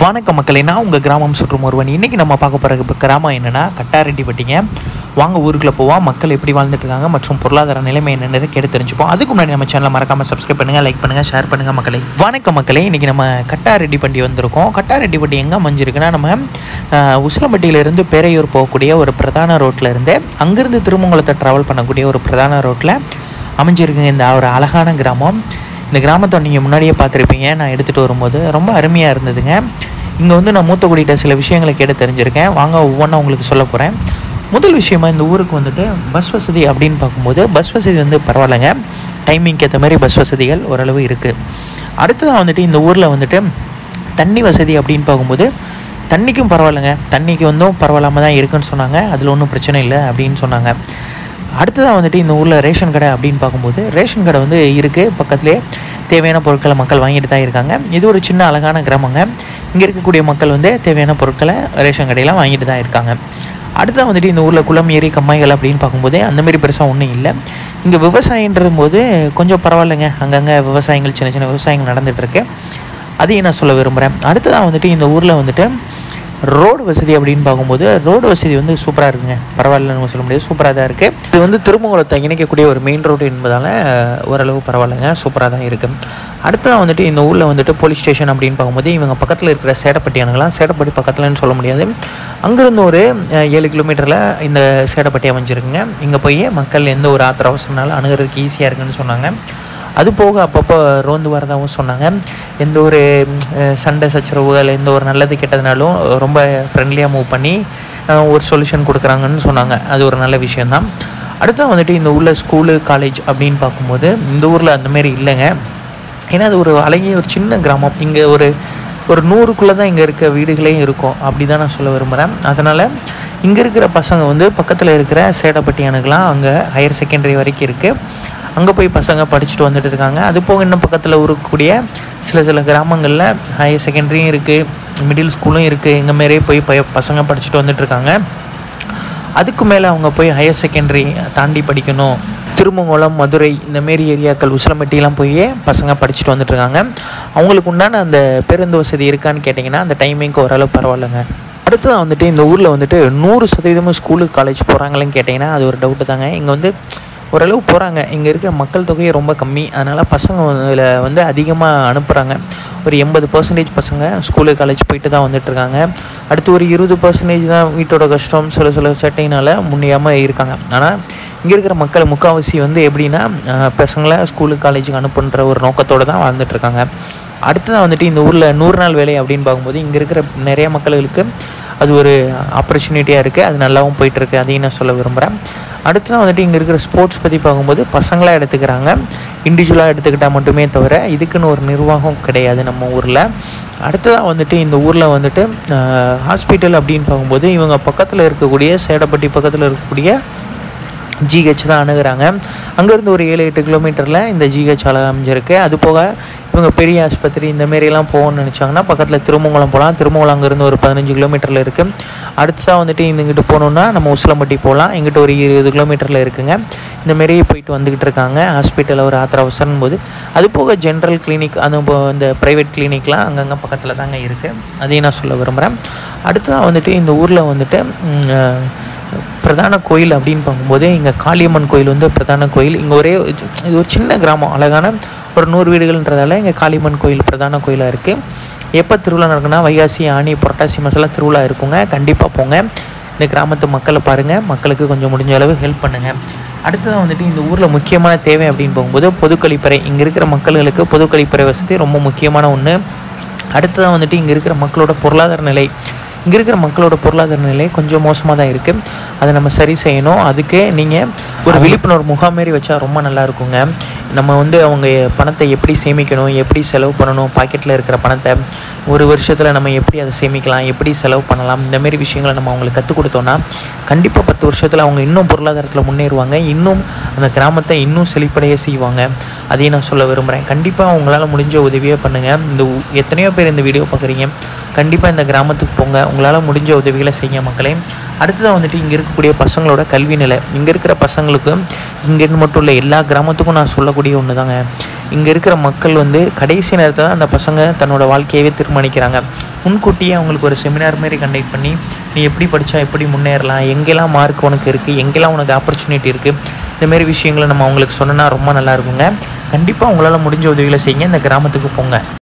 வணக்கம் மக்களே நான் உங்கள் கிராமம் சுற்றும் ஒருவன் இன்றைக்கி நம்ம பார்க்க போகிற கிராமம் என்னென்னா கட்டாரெட்டிப்பட்டிங்க வாங்க ஊருக்குள்ளே போவோம் மக்கள் எப்படி வாழ்ந்துட்டு இருக்காங்க மற்றும் பொருளாதார நிலைமை என்னென்னு கேட்டு தெரிஞ்சுப்போம் அதுக்கு முன்னாடி நம்ம சேனலை மறக்காமல் சப்ஸ்கிரைப் பண்ணுங்கள் லைக் பண்ணுங்கள் ஷேர் பண்ணுங்கள் மக்களே வணக்கம் மக்களே இன்றைக்கி நம்ம கட்டாரெட்டிப்பட்டி வந்திருக்கோம் கட்டாரெட்டிப்பட்டி எங்கே அமைஞ்சிருக்குன்னா நம்ம அஹ், உசிலம்பட்டியிலேருந்து பேரையூர் போகக்கூடிய ஒரு பிரதான ரோட்டில் இருந்து அங்கேருந்து திருமங்கலத்தை ட்ராவல் பண்ணக்கூடிய ஒரு பிரதான ரோட்டில் அமைஞ்சிருக்குங்க இந்த ஒரு அழகான கிராமம் இந்த கிராமத்தை நீங்கள் முன்னாடியே பார்த்துருப்பீங்க நான் எடுத்துகிட்டு வரும்போது ரொம்ப அருமையாக இருந்ததுங்க இங்கே வந்து நான் மூத்தக்குடிகிட்ட சில விஷயங்களை கேட்டு தெரிஞ்சிருக்கேன் வாங்க ஒவ்வொன்றா உங்களுக்கு சொல்ல போகிறேன் முதல் விஷயமா இந்த ஊருக்கு வந்துட்டு பஸ் வசதி அப்படின்னு பார்க்கும்போது பஸ் வசதி வந்து பரவாயில்லைங்க டைமிங்க்கு ஏற்ற மாதிரி பஸ் வசதிகள் ஓரளவு இருக்குது அடுத்ததாக வந்துட்டு இந்த ஊரில் வந்துட்டு தண்ணி வசதி அப்படின்னு பார்க்கும்போது தண்ணிக்கும் பரவாயில்லைங்க தண்ணிக்கு வந்தும் பரவாயில்லாமல் தான் இருக்குன்னு சொன்னாங்க அதில் ஒன்றும் பிரச்சனை இல்லை அப்படின்னு சொன்னாங்க அடுத்ததாக வந்துட்டு இந்த ஊரில் ரேஷன் கடை அப்படின்னு பார்க்கும்போது ரேஷன் கடை வந்து இருக்குது பக்கத்துலேயே தேவையான பொருட்களை மக்கள் வாங்கிட்டு தான் இருக்காங்க இது ஒரு சின்ன அழகான கிராமங்க இங்கே இருக்கக்கூடிய மக்கள் வந்து தேவையான பொருட்களை ரேஷன் கடையில் வாங்கிட்டு தான் இருக்காங்க அடுத்ததாக வந்துட்டு இந்த ஊரில் குளம் ஏரி கம்மாய்கள் அப்படின்னு பார்க்கும்போது அந்த மாதிரி பெருசாக ஒன்றும் இல்லை இங்கே விவசாயன்றது போது கொஞ்சம் பரவாயில்லைங்க அங்கங்கே விவசாயங்கள் சின்ன சின்ன விவசாயங்கள் நடந்துகிட்ருக்கு அதையும் நான் சொல்ல விரும்புகிறேன் அடுத்ததாக வந்துட்டு இந்த ஊரில் வந்துட்டு ரோடு வசதி அப்படின்னு பார்க்கும்போது ரோடு வசதி வந்து சூப்பராக இருக்குங்க பரவாயில்லன்னு சொல்ல முடியாது சூப்பராக தான் இருக்குது இது வந்து திருமங்கலத்தை இணைக்கக்கூடிய ஒரு மெயின் ரோடு என்பதால் அஹ், ஓரளவு பரவாயில்லைங்க சூப்பராக தான் இருக்குது அடுத்ததாக வந்துட்டு இந்த ஊரில் வந்துட்டு போலீஸ் ஸ்டேஷன் அப்படின்னு பார்க்கும்போது இவங்க பக்கத்தில் இருக்கிற சேடப்பட்டியானுங்களாம் சேடப்பட்டி பக்கத்துலன்னு சொல்ல முடியாது அங்கேருந்து ஒரு அஹ், ஏழு கிலோமீட்டரில் இந்த சேடப்பட்டி அமைஞ்சிருக்குங்க இங்கே போய் மக்கள் எந்த ஒரு ஆத்திர அவசரனாலும் அணுகிறதுக்கு ஈஸியாக இருக்குன்னு சொன்னாங்க அது போக அப்பப்போ ரோந்து வரதாகவும் சொன்னாங்க எந்த ஒரு ம், அஹ், சண்டை சச்சரவுகள் எந்த ஒரு நல்லது கெட்டதுனாலும் ரொம்ப ஃப்ரெண்ட்லியாக மூவ் பண்ணி அஹ், ஒரு சொல்யூஷன் கொடுக்குறாங்கன்னு சொன்னாங்க அது ஒரு நல்ல விஷயந்தான் அடுத்து வந்துட்டு இந்த ஊரில் ஸ்கூலு காலேஜ் அப்படின்னு பார்க்கும்போது இந்த ஊரில் அந்த மாதிரி இல்லைங்க ஏன்னா அது ஒரு அழகிய ஒரு சின்ன கிராமம் இங்கே ஒரு ஒரு நூறுக்குள்ளே தான் இங்கே இருக்க வீடுகளே இருக்கும் அப்படி தான் நான் சொல்ல விரும்புகிறேன் அதனால் இங்கே இருக்கிற பசங்க வந்து பக்கத்தில் இருக்கிற சேடப்பட்டியானுக்கெலாம் அங்கே ஹையர் செகண்டரி வரைக்கும் இருக்குது அங்கே போய் பசங்க படிச்சுட்டு வந்துட்டு இருக்காங்க அது போக இன்னும் பக்கத்தில் இருக்கக்கூடிய சில சில கிராமங்களில் ஹையர் செகண்டரியும் இருக்குது மிடில் ஸ்கூலும் இருக்குது எங்கள் மாரியே போய் பய பசங்க படிச்சுட்டு வந்துட்டு இருக்காங்க அதுக்கு மேலே அவங்க போய் ஹையர் செகண்டரி தாண்டி படிக்கணும் திருமங்கலம் மதுரை இந்த மாரி ஏரியாக்கள் உசிலம்பட்டிலாம் போய் பசங்க படிச்சுட்டு வந்துட்டு இருக்காங்க அவங்களுக்கு உண்டான அந்த பேருந்து வசதி இருக்கான்னு கேட்டிங்கன்னா அந்த டைமிங்க்கு ஓரளவு பரவாயில்லைங்க அடுத்ததான் வந்துட்டு இந்த ஊரில் வந்துட்டு நூறு சதவீதமும் ஸ்கூலுக்கு காலேஜ் போகிறாங்களேன்னு கேட்டிங்கன்னா அது ஒரு டவுட்டு தாங்க இங்கே வந்து ஓரளவு போகிறாங்க இங்கே இருக்கிற மக்கள் தொகையே ரொம்ப கம்மி அதனால் பசங்க இதில் வந்து அதிகமாக அனுப்புகிறாங்க ஒரு எண்பது பர்சன்டேஜ் பசங்க ஸ்கூலு காலேஜ் போயிட்டு தான் வந்துட்டுருக்காங்க அடுத்து ஒரு இருபது பர்சன்டேஜ் தான் வீட்டோட கஷ்டம் சில சில சட்டையினால் முன்னியாமல் இருக்காங்க ஆனால் இங்கே இருக்கிற மக்கள் முக்கால்வாசி வந்து எப்படின்னா அஹ், பசங்களை ஸ்கூலு காலேஜுக்கு அனுப்புன்ற ஒரு நோக்கத்தோடு தான் வாழ்ந்துட்டுருக்காங்க அடுத்ததான் வந்துட்டு இந்த ஊரில் நூறு நாள் வேலை அப்படின்னு பார்க்கும்போது இங்கே இருக்கிற நிறைய மக்களுக்கு அது ஒரு ஆப்பர்ச்சுனிட்டியாக இருக்குது அது நல்லாவும் போயிட்டுருக்கு அதையும் நான் சொல்ல விரும்புகிறேன் அடுத்ததான் வந்துட்டு இங்கே இருக்கிற ஸ்போர்ட்ஸ் பற்றி பார்க்கும்போது பசங்களாக எடுத்துக்கிறாங்க இண்டிவிஜுவலாக எடுத்துக்கிட்டால் மட்டுமே தவிர இதுக்குன்னு ஒரு நிர்வாகம் கிடையாது நம்ம ஊரில் அடுத்ததாக வந்துட்டு இந்த ஊரில் வந்துட்டு ஹாஸ்பிட்டல் அப்படின்னு பார்க்கும்போது இவங்க பக்கத்தில் இருக்கக்கூடிய சேடப்பட்டி பக்கத்தில் இருக்கக்கூடிய ஜிஹெச் தான் அணுகுறாங்க அங்கேருந்து ஒரு ஏழு எட்டு கிலோமீட்டரில் இந்த ஜிஹெச் அமைஞ்சிருக்கு அது போக இவங்க பெரிய ஆஸ்பத்திரி இந்த மாரிலாம் போகணும்னு நினச்சாங்கன்னா பக்கத்தில் திருமங்கலம் போகலாம் திருமங்கலம் அங்கேருந்து ஒரு பதினஞ்சு கிலோமீட்டரில் இருக்குது அடுத்ததாக வந்துட்டு இங்கிட்டு போகணுன்னா நம்ம உசிலம்பட்டி போகலாம் இங்கிட்ட ஒரு இருபது கிலோமீட்டரில் இருக்குங்க இந்த மாரி போயிட்டு வந்துக்கிட்டு இருக்காங்க ஹாஸ்பிட்டலில் ஒரு ஆத்திர அவசரம் போது அது போக ஜென்ரல் கிளினிக் அது போ- இந்த ப்ரைவேட் கிளினிக்லாம் அங்கங்கே பக்கத்தில் தாங்க இருக்குது அதையும் நான் சொல்ல விரும்புகிறேன் அடுத்ததாக வந்துட்டு இந்த ஊரில் வந்துட்டு ம், அஹ், பிரதான கோயில் அப்படின்னு பார்க்கும்போது இங்கே காளியம்மன் கோயில் வந்து பிரதான கோயில் இங்கே ஒரே இது ஒரு சின்ன கிராமம் அழகான ஒரு நூறு வீடுகள்ன்றதால இங்கே காளியம்மன் கோயில் பிரதான கோயிலாக இருக்குது எப்போ திருவிழா நடக்குன்னா வைகாசி ஆனி புரட்டாசி மாதம்லாம் திருவிழா இருக்குங்க கண்டிப்பாக போங்க இந்த கிராமத்து மக்களை பாருங்கள் மக்களுக்கு கொஞ்சம் முடிஞ்ச அளவு ஹெல்ப் பண்ணுங்கள் அடுத்தது வந்துட்டு இந்த ஊரில் முக்கியமான தேவை அப்படின்னு போகும்போது பொது கழிப்பறை இங்கே இருக்கிற மக்களுக்கு பொது கழிப்பறை வசதி ரொம்ப முக்கியமான ஒன்று அடுத்ததான் வந்துட்டு இங்கே இருக்கிற மக்களோட பொருளாதார நிலை இங்கே இருக்கிற மக்களோட பொருளாதார நிலை கொஞ்சம் மோசமாக தான் இருக்குது அதை நம்ம சரி செய்யணும் அதுக்கு நீங்கள் ஒரு விழிப்புணர்வு முகாம் மாரி வச்சா ரொம்ப நல்லா இருக்குங்க நம்ம வந்து அவங்க பணத்தை எப்படி சேமிக்கணும் எப்படி செலவு பண்ணணும் பாக்கெட்டில் இருக்கிற பணத்தை ஒரு வருஷத்தில் நம்ம எப்படி அதை சேமிக்கலாம் எப்படி செலவு பண்ணலாம் இந்த மாதிரி விஷயங்களை நம்ம அவங்களுக்கு கற்றுக் கொடுத்தோன்னா கண்டிப்பாக பத்து வருஷத்தில் அவங்க இன்னும் பொருளாதாரத்தில் முன்னேறுவாங்க இன்னும் அந்த கிராமத்தை இன்னும் செழிப்படைய செய்வாங்க அதையும் நான் சொல்ல விரும்புகிறேன் கண்டிப்பாக உங்களால் முடிஞ்ச உதவியே பண்ணுங்கள் இந்த உ- எத்தனையோ பேர் இந்த வீடியோ பார்க்குறீங்க கண்டிப்பாக இந்த கிராமத்துக்கு போங்க உங்களால் முடிஞ்ச உதவிகளை செய்ய மக்களே அடுத்ததாக வந்துட்டு இங்கே இருக்கக்கூடிய பசங்களோட கல்வி நிலை இங்கே இருக்கிற பசங்களுக்கு இங்கேருந்து மட்டும் இல்லை எல்லா கிராமத்துக்கும் நான் சொல்லக்கூடிய ஒன்று தாங்க இங்கே இருக்கிற மக்கள் வந்து கடைசி நேரத்தில் தான் அந்த பசங்க தன்னோட வாழ்க்கையவே தீர்மானிக்கிறாங்க முன்கூட்டியே அவங்களுக்கு ஒரு செமினார் மாரி கண்டக்ட் பண்ணி நீ எப்படி படித்தா எப்படி முன்னேறலாம் எங்கெல்லாம் மார்க் உனக்கு இருக்குது எங்கெல்லாம் உனக்கு ஆப்பர்ச்சுனிட்டி இருக்குது இந்தமாரி விஷயங்களை நம்ம அவங்களுக்கு சொன்னோன்னா ரொம்ப நல்லா இருக்குங்க கண்டிப்பாக உங்களால் முடிஞ்ச உதவிகளை செய்யுங்க இந்த கிராமத்துக்கு போங்க